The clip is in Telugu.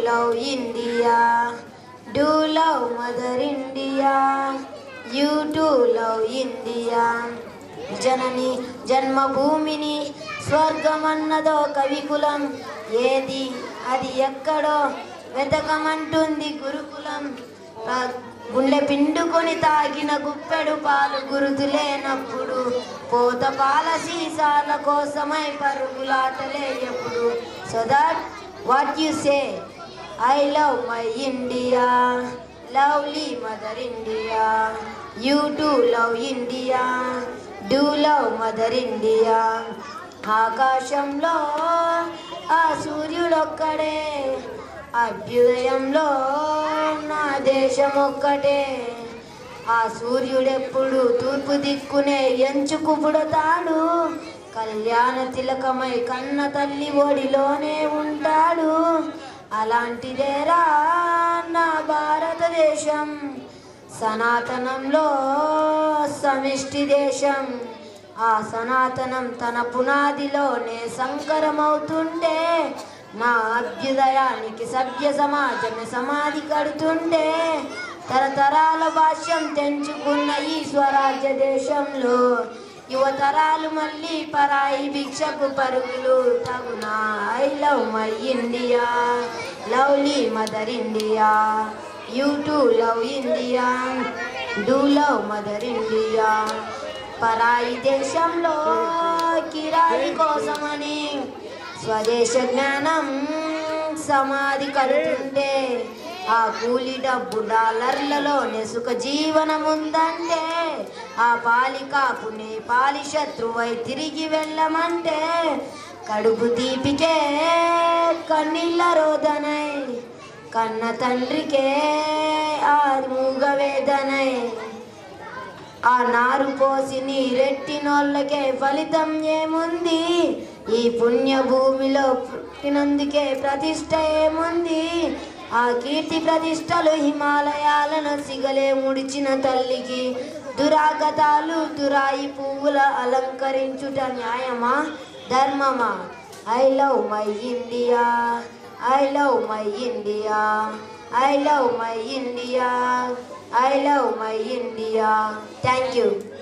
love India do love mother India you too love India జనని జన్మభూమిని స్వర్గమన్నదో కవికులం ఏది అది ఎక్కడో వెతకమంటుంది గురుకులం రా- గుండె పిండుకొని తాగిన గుప్పెడు పాలు గురుతులేనప్పుడు పోత పాల సీసాల కోసమై పరుగులాటలే ఎప్పుడు so that what you say I love my India lovely mother India you too love India do love mother India ఆకాశంలో ఆ సూర్యుడొక్కడే అభ్యుదయంలో నా దేశం ఒక్కటే ఆ సూర్యుడెప్పుడు తూర్పు దిక్కునే ఎంచుకు పుడతాడు కళ్యాణ తిలకమై కన్న తల్లి ఒడిలోనే ఉంటాడు అలాంటిదేరా నా భారతదేశం సనాతనంలో సమిష్టి దేశం ఆ సనాతనం తన పునాదిలోనే సంకరమవుతుంటే నా అభ్యుదయానికి సభ్య సమాజమే సమాధి కడుతుంటే తరతరాల భాష్యం తెంచుకున్న ఈ స్వరాజ్య దేశంలో యువతరాలు మళ్ళీ పరాయి భిక్షకు పరుగులు తగునా I love my India lovely mother India you too love India do love mother India పరాయి దేశంలో కిరాయి కోసమని స్వదేశ జ్ఞానం సమాధి కడుతుంటే ఆ కూలి డబ్బు డాలర్లలోనే సుఖ జీవనం ఉందంటే ఆ పాలికాపుని పాలి శత్రువై తిరిగి వెళ్ళమంటే కడుపు తీపికే కన్నీళ్ళ రోదనై కన్న తండ్రికే ఆ మూగ వేదనై ఆ నారు పోసి నీరెట్టినోళ్ళకే ఫలితం ఏముంది ఈ పుణ్య భూమిలో పుట్టినందుకే ప్రతిష్ట ఏముంది ఆ కీర్తి ప్రతిష్టలు హిమాలయాలను సిగలే ముడిచిన తల్లికి దురాగతాలు దురాయి పువ్వుల అలంకరించుట న్యాయమా ధర్మమా I love my India I love my India I love my India I love my India thank you